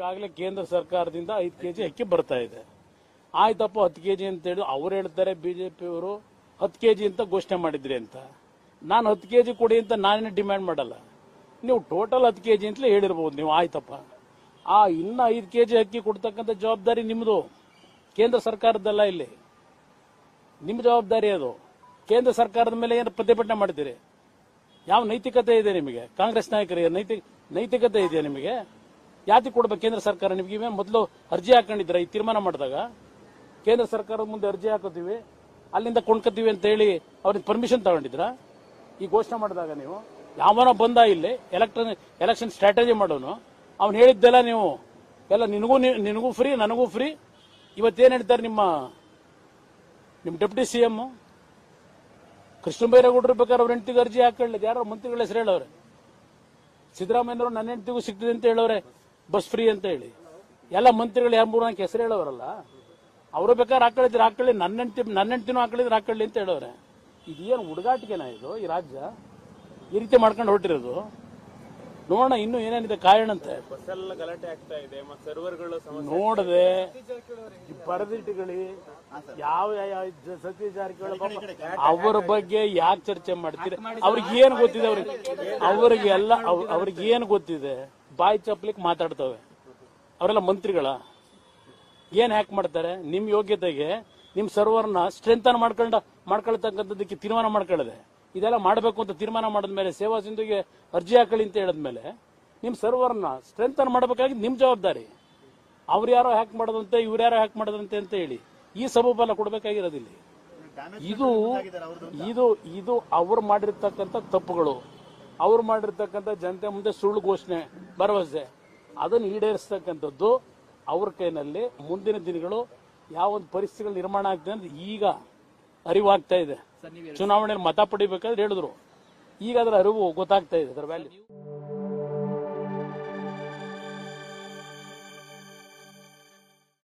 ಈಗಾಗಲೇ ಕೇಂದ್ರ ಸರ್ಕಾರದಿಂದ ಐದು ಕೆಜಿ ಅಕ್ಕಿ ಬರ್ತಾ ಇದೆ ಆಯ್ತಪ್ಪ ಹತ್ತು ಕೆಜಿ ಅಂತ ಹೇಳಿ ಅವ್ರು ಹೇಳ್ತಾರೆ ಬಿಜೆಪಿಯವರು ಹತ್ತು ಕೆಜಿ ಅಂತ ಘೋಷಣೆ ಮಾಡಿದ್ರಿ ಅಂತ ನಾನು ಹತ್ತು ಕೆಜಿ ಕೊಡಿ ಅಂತ ನಾನೇನು ಡಿಮ್ಯಾಂಡ್ ಮಾಡಲ್ಲ ನೀವು ಟೋಟಲ್ ಹತ್ತು ಕೆಜಿ ಅಂತಲೇ ಹೇಳಿರ್ಬೋದು ನೀವು ಆಯ್ತಪ್ಪ ಆ ಇನ್ನ ಐದು ಕೆಜಿ ಅಕ್ಕಿ ಕೊಡ್ತಕ್ಕಂಥ ಜವಾಬ್ದಾರಿ ನಿಮ್ಮದು ಕೇಂದ್ರ ಸರ್ಕಾರದ್ದಲ್ಲ ಇಲ್ಲಿ ನಿಮ್ಮ ಜವಾಬ್ದಾರಿ ಅದು ಕೇಂದ್ರ ಸರ್ಕಾರದ ಮೇಲೆ ಏನು ಪ್ರತಿಭಟನೆ ಮಾಡ್ತೀರಿ ಯಾವ ನೈತಿಕತೆ ಇದೆ ನಿಮಗೆ ಕಾಂಗ್ರೆಸ್ ನಾಯಕರಿಗೆ ನೈತಿಕ ನೈತಿಕತೆ ಇದೆಯಾ ನಿಮಗೆ ಯಾತಿ ಕೊಡ್ಬೇಕು ಕೇಂದ್ರ ಸರ್ಕಾರ ನಿಮಗೆ ಇವೇನ್ ಮೊದಲು ಅರ್ಜಿ ಹಾಕೊಂಡಿದ್ರ ಈ ತೀರ್ಮಾನ ಮಾಡಿದಾಗ ಕೇಂದ್ರ ಸರ್ಕಾರದ ಮುಂದೆ ಅರ್ಜಿ ಹಾಕೋತೀವಿ ಅಲ್ಲಿಂದ ಕೊಂಡ್ಕೊತೀವಿ ಅಂತ ಹೇಳಿ ಅವ್ರಿಗೆ ಪರ್ಮಿಷನ್ ತಗೊಂಡಿದ್ರ ಈ ಘೋಷಣೆ ಮಾಡಿದಾಗ ನೀವು ಯಾವನೋ ಬಂದ ಇಲ್ಲಿ ಎಲೆಕ್ಟ್ರಾನಿಕ್ ಎಲೆಕ್ಷನ್ ಸ್ಟ್ರಾಟಜಿ ಮಾಡೋನು ಅವ್ನು ಹೇಳಿದ್ದೆಲ್ಲ ನೀವು ಎಲ್ಲ ನಿನಗೂ ನಿನಗೂ ಫ್ರೀ ನನಗೂ ಫ್ರೀ ಇವತ್ತೇನು ಹೇಳ್ತಾರೆ ನಿಮ್ಮ ನಿಮ್ಮ ಡೆಪ್ಯೂಟಿ ಸಿ ಎಂ ಕೃಷ್ಣ ಬೈರೇಗೌಡರು ಬೇಕಾದ್ರೆ ಅವ್ರ ಹೆಂಡತಿಗೆ ಅರ್ಜಿ ಹಾಕೊಳ್ಳಿ ಯಾರೋ ಮಂತ್ರಿಗಳ ಹೆಸರು ಹೇಳವ್ರೆ ಸಿದ್ದರಾಮಯ್ಯನವರು ನನ್ನ ಹೆಂಡತಿಗೂ ಸಿಗ್ತದೆ ಅಂತ ಹೇಳವ್ರೆ ಬಸ್ ಫ್ರೀ ಅಂತ ಹೇಳಿ ಎಲ್ಲ ಮಂತ್ರಿಗಳು ಯಾರು ಮೂರು ನಾಲ್ಕು ಹೆಸರು ಹೇಳೋರಲ್ಲ ಅವರು ಬೇಕಾದ್ರೆ ಹಾಕೊಳ್ಳಿದ್ರೆ ಹಾಕೊಳ್ಳಿ ನನ್ನ ಹೆಂಡತಿ ನನ್ನ ಹೆಂಡತಿನೂ ಹಾಕೊಳ್ಳಿದ್ರೆ ಹಾಕೊಳ್ಳಿ ಅಂತ ಹೇಳವ್ರೆ ಇದೇನು ಹುಡುಗಾಟಿಕೆನಾ ಇದು ಈ ರಾಜ್ಯ ಈ ರೀತಿ ಮಾಡ್ಕೊಂಡು ಹೊರಟಿರೋದು ನೋಡೋಣ ಇನ್ನೂ ಏನೇನಿದೆ ಕಾರಣಂತೆ ಬಸ್ಸೆಲ್ಲ ಗಲಾಟೆ ಆಗ್ತಾ ಇದೆ ಮತ್ತೆ ಸರ್ವರ್ಗಳು ಸಮಸ್ಯೆ ನೋಡದೆ ಬರೆದಿಟ್ಟುಗಳಿ ಯಾವ ಯಾವ ಜ- ಸತೀಶ್ ಜಾರಕಿಹೊಳಿ ಪಾಪ ಅವರ ಬಗ್ಗೆ ಯಾಕೆ ಚರ್ಚೆ ಮಾಡ್ತೀರಿ ಅವ್ರಿಗೆ ಏನ್ ಗೊತ್ತಿದೆ ಅವ್ರಿಗೆ ಅವ್ರಿಗೆ ಎಲ್ಲ ಅವ್- ಅವ್ರಿಗೆ ಏನ್ ಗೊತ್ತಿದೆ ಬಾಯಿ ಚಪ್ಲಿಕ್ ಮಾತಾಡ್ತವೆ ಅವರೆಲ್ಲ ಮಂತ್ರಿಗಳ ಏನ್ ಹ್ಯಾಕ್ ಮಾಡ್ತಾರೆ ನಿಮ್ ಯೋಗ್ಯತೆಗೆ ನಿಮ್ ಸರ್ವರ್ನ ಸ್ಟ್ರೆಂಥನ್ ಮಾಡ್ಕೊಂಡ ಮಾಡ್ಕೊಳ್ತಕ್ಕಂಥದ್ದಕ್ಕೆ ತೀರ್ಮಾನ ಮಾಡ್ಕೊಳ್ಳದೆ ಇದೆಲ್ಲ ಮಾಡಬೇಕು ಅಂತ ತೀರ್ಮಾನ ಮಾಡಿದ್ಮೇಲೆ ಸೇವಾ ಸಿಂಧುಗೆ ಅರ್ಜಿ ಹಾಕೊಳ್ಳಿ ಅಂತ ಹೇಳಿದ್ಮೇಲೆ ನಿಮ್ ಸರ್ವರ್ನ ಸ್ಟ್ರೆಂಥನ್ ಮಾಡಬೇಕಾಗಿ ನಿಮ್ ಜವಾಬ್ದಾರಿ ಅವ್ರು ಯಾರೋ ಹ್ಯಾಕ್ ಮಾಡೋದಂತೆ ಇವ್ರು ಯಾರೋ ಹ್ಯಾಕ್ ಮಾಡೋದಂತೆ ಅಂತ ಹೇಳಿ ಈ ಸಬೂಬೆಲ್ಲ ಕೊಡಬೇಕಾಗಿರೋದಿಲ್ಲ ಇದು ಇದು ಇದು ಅವ್ರು ಮಾಡಿರ್ತಕ್ಕಂಥ ತಪ್ಪುಗಳು ಅವ್ರು ಮಾಡಿರ್ತಕ್ಕಂಥ ಜನತೆ ಮುಂದೆ ಸುಳ್ಳು ಘೋಷಣೆ ಭರವಸೆ ಅದನ್ನು ಈಡೇರಿಸ್ತಕ್ಕಂಥದ್ದು ಅವ್ರ ಕೈನಲ್ಲಿ ಮುಂದಿನ ದಿನಗಳು ಯಾವ ಒಂದು ಪರಿಸ್ಥಿತಿಗಳು ನಿರ್ಮಾಣ ಆಗ್ತದೆ ಅಂತ ಈಗ ಅರಿವಾಗ್ತಾ ಇದೆ ಚುನಾವಣೆಯಲ್ಲಿ ಮತ ಪಡಿಬೇಕಾದ್ರೆ ಹೇಳಿದ್ರು ಈಗ ಅದರ ಅರಿವು ಗೊತ್ತಾಗ್ತಾ ಇದೆ ಅದರ ವ್ಯಾಲ್ಯೂ